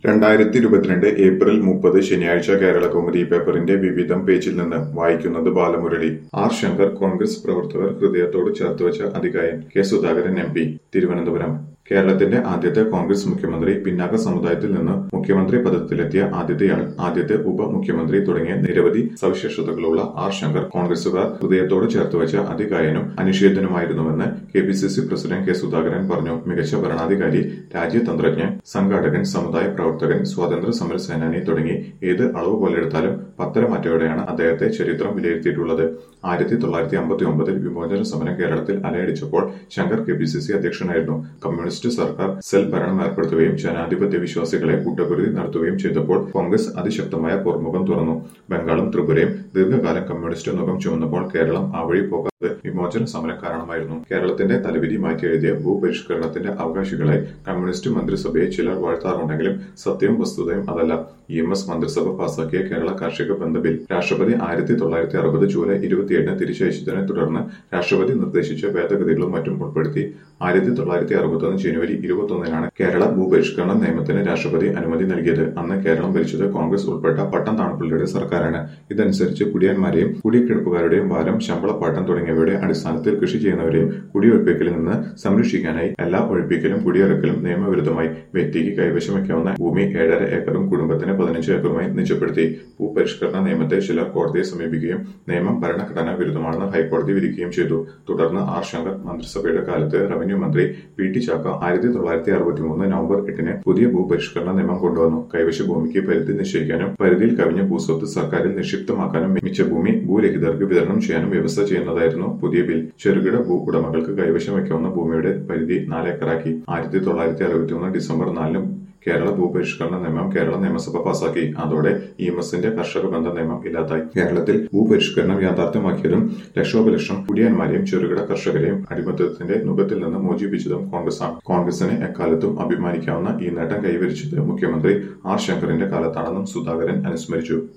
രണ്ടായിരത്തി ഇരുപത്തിരണ്ട് ഏപ്രിൽ മുപ്പത് ശനിയാഴ്ച കേരള കൗമുദി പേപ്പറിന്റെ വിവിധം പേജിൽ നിന്ന് വായിക്കുന്നത് ബാലമുരളി ആർ ശങ്കർ കോൺഗ്രസ് പ്രവർത്തകർ ഹൃദയത്തോട് ചേർത്തുവച്ച അധികായൻ K Sudhakaran M P Thiruvananthapuram കേരളത്തിന്റെ ആദ്യത്തെ കോൺഗ്രസ് മുഖ്യമന്ത്രി പിന്നാക്ക സമുദായത്തിൽ നിന്ന് മുഖ്യമന്ത്രി പദത്തിലെത്തിയ ആദ്യത്തെയാൾ ആദ്യത്തെ ഉപമുഖ്യമന്ത്രി തുടങ്ങിയ നിരവധി സവിശേഷതകളുള്ള ആർ ശങ്കർ കോൺഗ്രസുകാർ ഹൃദയത്തോട് ചേർത്തുവച്ച അതികായനും അനിഷേധനുമായിരുന്നുവെന്ന് K P C C president K Sudhakaran പറഞ്ഞു മികച്ച ഭരണാധികാരി രാജ്യതന്ത്രജ്ഞൻ സംഘാടകൻ സമുദായ പ്രവർത്തകൻ സ്വാതന്ത്ര്യ സമര സേനാനി തുടങ്ങി ഏത് അളവ് പോലെടുത്താലും പത്തരമാറ്റയോടെയാണ് അദ്ദേഹത്തെ ചരിത്രം വിലയിരുത്തിയിട്ടുള്ളത് ആയിരത്തി തൊള്ളായിരത്തി അമ്പത്തി ഒമ്പതിൽ വിമോചന സമരം കേരളത്തിൽ അലയടിച്ചപ്പോൾ Shankar K P C C അധ്യക്ഷനായിരുന്നു കമ്മ്യൂണിസ്റ്റ് സർക്കാർ സെൽ ഭരണം ഏർപ്പെടുത്തുകയും ജനാധിപത്യ വിശ്വാസികളെ കൂട്ടക്കുരുതി നടത്തുകയും ചെയ്തപ്പോൾ കോൺഗ്രസ് അതിശക്തമായ പോർമുഖം തുറന്നു ബംഗാളും ത്രിപുരയും ദീർഘകാലം കമ്മ്യൂണിസ്റ്റ് മുഖം ചുമന്നപ്പോൾ കേരളം ആ വഴി പോകാതെ വിമോചന സമരം കാരണമായിരുന്നു കേരളത്തിന്റെ തലവിധി മാറ്റി എഴുതിയ ഭൂപരിഷ്കരണത്തിന്റെ അവകാശികളെ കമ്മ്യൂണിസ്റ്റ് മന്ത്രിസഭയെ ചിലർ വാഴ്ത്താറുണ്ടെങ്കിലും സത്യവും വസ്തുതയും അതല്ല ഇ എം എസ് മന്ത്രിസഭ പാസാക്കിയ കേരള കാർഷിക ബന്ധ ബിൽ രാഷ്ട്രപതി ആയിരത്തി തൊള്ളായിരത്തി അറുപത് ജൂലൈ ഇരുപത്തിയേഴിന് തിരിച്ചയച്ചതിനെ തുടർന്ന് രാഷ്ട്രപതി നിർദ്ദേശിച്ച ഭേദഗതികളും മറ്റും ഉൾപ്പെടുത്തി ആയിരത്തി തൊള്ളായിരത്തി അറുപത്തൊന്ന് ജനുവരി ഇരുപത്തൊന്നിനാണ് കേരള ഭൂപരിഷ്കരണ നിയമത്തിന് രാഷ്ട്രപതി അനുമതി നൽകിയത് അന്ന് കേരളം ഭരിച്ചത് കോൺഗ്രസ് ഉൾപ്പെട്ട പട്ടം താണപ്പള്ളിയുടെ സർക്കാരാണ് ഇതനുസരിച്ച് കുടിയാന്മാരെയും കുടിക്കിടപ്പുകാരുടെയും ഭാരം ശമ്പളപ്പാട്ടം തുടങ്ങിയവയുടെ അടിസ്ഥാനത്തിൽ കൃഷി ചെയ്യുന്നവരെയും കുടിയൊഴിപ്പിക്കലിൽ നിന്ന് സംരക്ഷിക്കാനായി എല്ലാ ഒഴിപ്പിക്കലും കുടിയിറക്കലും നിയമവിരുദ്ധമായി വ്യക്തിക്ക് കൈവശം വയ്ക്കാവുന്ന ഭൂമി ഏഴര ഏക്കറും കുടുംബത്തിന് പതിനഞ്ച് ഏക്കറുമായി നിജപ്പെടുത്തി ഭൂപരിഷ്കരണ നിയമത്തെ ചിലർ കോടതിയെ സമീപിക്കുകയും നിയമം ഭരണഘടനാ വിരുദ്ധമാണെന്ന് ഹൈക്കോടതി വിധിക്കുകയും ചെയ്തു തുടർന്ന് ആർ ശങ്കർ മന്ത്രിസഭയുടെ കാലത്ത് റവന്യൂ മന്ത്രി പി ടി ചാക്ക ആയിരത്തി തൊള്ളായിരത്തി അറുപത്തി മൂന്ന് നവംബർ എട്ടിന് പുതിയ ഭൂപരിഷ്കരണ നിയമം കൊണ്ടുവന്നു കൈവശ ഭൂമിക്ക് പരിധി നിശ്ചയിക്കാനും പരിധിയിൽ കവിഞ്ഞ ഭൂസ്വത്ത് സർക്കാരിൽ നിക്ഷിപ്തമാക്കാനും മിച്ച ഭൂമി ഭൂരഹിതർക്ക് വിതരണം ചെയ്യാനും വ്യവസ്ഥ ചെയ്യുന്നതായിരുന്നു പുതിയ ബിൽ ചെറുകിട ഭൂ ഉടമകൾക്ക് കൈവശം വയ്ക്കാവുന്ന ഭൂമിയുടെ പരിധി നാല് ഏക്കറാക്കി ആയിരത്തി തൊള്ളായിരത്തി അറുപത്തി മൂന്ന് ഡിസംബർ നാലിന് കേരള ഭൂപരിഷ്കരണ നിയമം കേരള നിയമസഭ പാസാക്കി അതോടെ ഇ എം എസിന്റെ കർഷക ബന്ധ നിയമം ഇല്ലാതായി കേരളത്തിൽ ഭൂപരിഷ്കരണം യാഥാർത്ഥ്യമാക്കിയതും ലക്ഷോപലക്ഷം കുടിയാന്മാരെയും ചെറുകിട കർഷകരെയും അടിമത്തത്തിന്റെ നുഖത്തിൽ നിന്ന് മോചിപ്പിച്ചതും കോൺഗ്രസാണ് കോൺഗ്രസിന് എക്കാലത്തും അഭിമാനിക്കാവുന്ന ഈ നേട്ടം കൈവരിച്ചത് മുഖ്യമന്ത്രി ആർ ശങ്കറിന്റെ കാലത്താണെന്നും സുധാകരൻ അനുസ്മരിച്ചു